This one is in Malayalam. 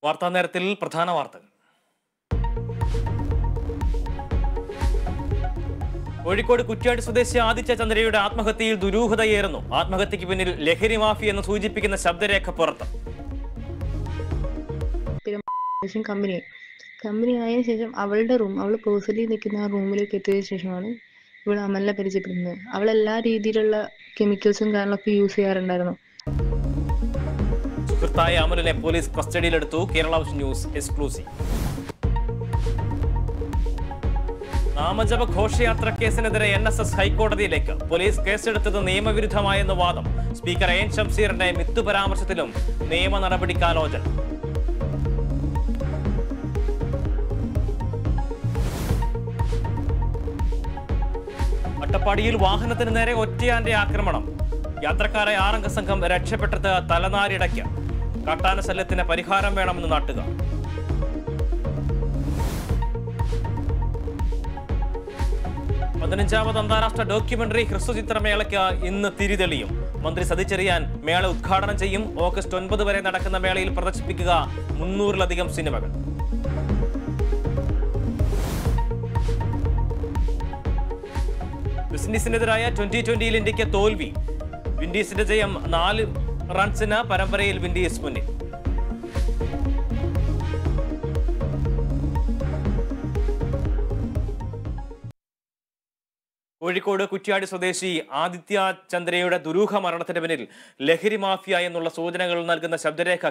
വാർത്താ നേരത്തിൽ പ്രധാന വാർത്തകൾ കോഴിക്കോട് കുറ്റ്യാടി സ്വദേശി ആദിത്യ ചന്ദ്രയുടെ ആത്മഹത്യയിൽ ദുരൂഹതയേറുന്നു ആത്മഹത്യക്ക് പിന്നിൽ ലഹരി മാഫി എന്ന് സൂചിപ്പിക്കുന്ന ശബ്ദരേഖ പുറത്ത് ശേഷം കമ്പനി കമ്പനി ആയതിനു ശേഷം അവളുടെ റൂം അവൾ പേഴ്സണലി നിൽക്കുന്ന ആ റൂമിലേക്ക് എത്തിയതിനു ശേഷമാണ് ഇവൾ അമലിനെ പരിചയപ്പെടുന്നത് അവൾ എല്ലാ രീതിയിലുള്ള കെമിക്കൽസും കാര്യങ്ങളൊക്കെ യൂസ് ചെയ്യാറുണ്ടായിരുന്നു സുഹൃത്തായ അമലിനെ പോലീസ് കസ്റ്റഡിയിലെടുത്തു കേരള വിഷൻ ന്യൂസ് എക്സ്ക്ലൂസീവ് നാമജപ ഘോഷയാത്ര കേസിനെതിരെ എൻ എസ് എസ് ഹൈക്കോടതിയിലേക്ക് പോലീസ് കേസെടുത്തത് നിയമവിരുദ്ധമായെന്ന് വാദം സ്പീക്കർ എൻ ഷംസീറിന്റെ മിത്തു പരാമർശത്തിലും നിയമ നടപടിക്കാലോചന അട്ടപ്പാടിയിൽ വാഹനത്തിന് നേരെ ഒറ്റയാന്റെ ആക്രമണം യാത്രക്കാരെ ആറംഗ സംഘം രക്ഷപ്പെട്ടത് തലനാരിടയ്ക്ക് കാട്ടാന ശല്യത്തിന് പരിഹാരം വേണമെന്ന് നാട്ടുകാർ പതിനഞ്ചാമത് അന്താരാഷ്ട്ര ഡോക്യുമെന്ററി ഹ്രസ്വചിത്രമേളയ്ക്ക് ഇന്ന് തിരിതെളിയും മന്ത്രി സതി ചെറിയാൻ മേള ഉദ്ഘാടനം ചെയ്യും ഓഗസ്റ്റ് ഒൻപത് വരെ നടക്കുന്ന മേളയിൽ പ്രദർശിപ്പിക്കുക മുന്നൂറിലധികം സിനിമകൾ വെസ്റ്റിൻഡീസിനെതിരായ ട്വന്റി ട്വന്റിയിൽ ഇന്ത്യക്ക് തോൽവി വിൻഡീസിന്റെ ജയം നാല് റൺസിന് പരമ്പരയിൽ വിൻഡീസ് മുന്നിൽ കോഴിക്കോട് കുറ്റ്യാടി സ്വദേശി ആദിത്യ ചന്ദ്രയുടെ ദുരൂഹ മരണത്തിന് പിന്നിൽ ലഹരി മാഫിയ എന്നുള്ള സൂചനകൾ നൽകുന്ന ശബ്ദരേഖ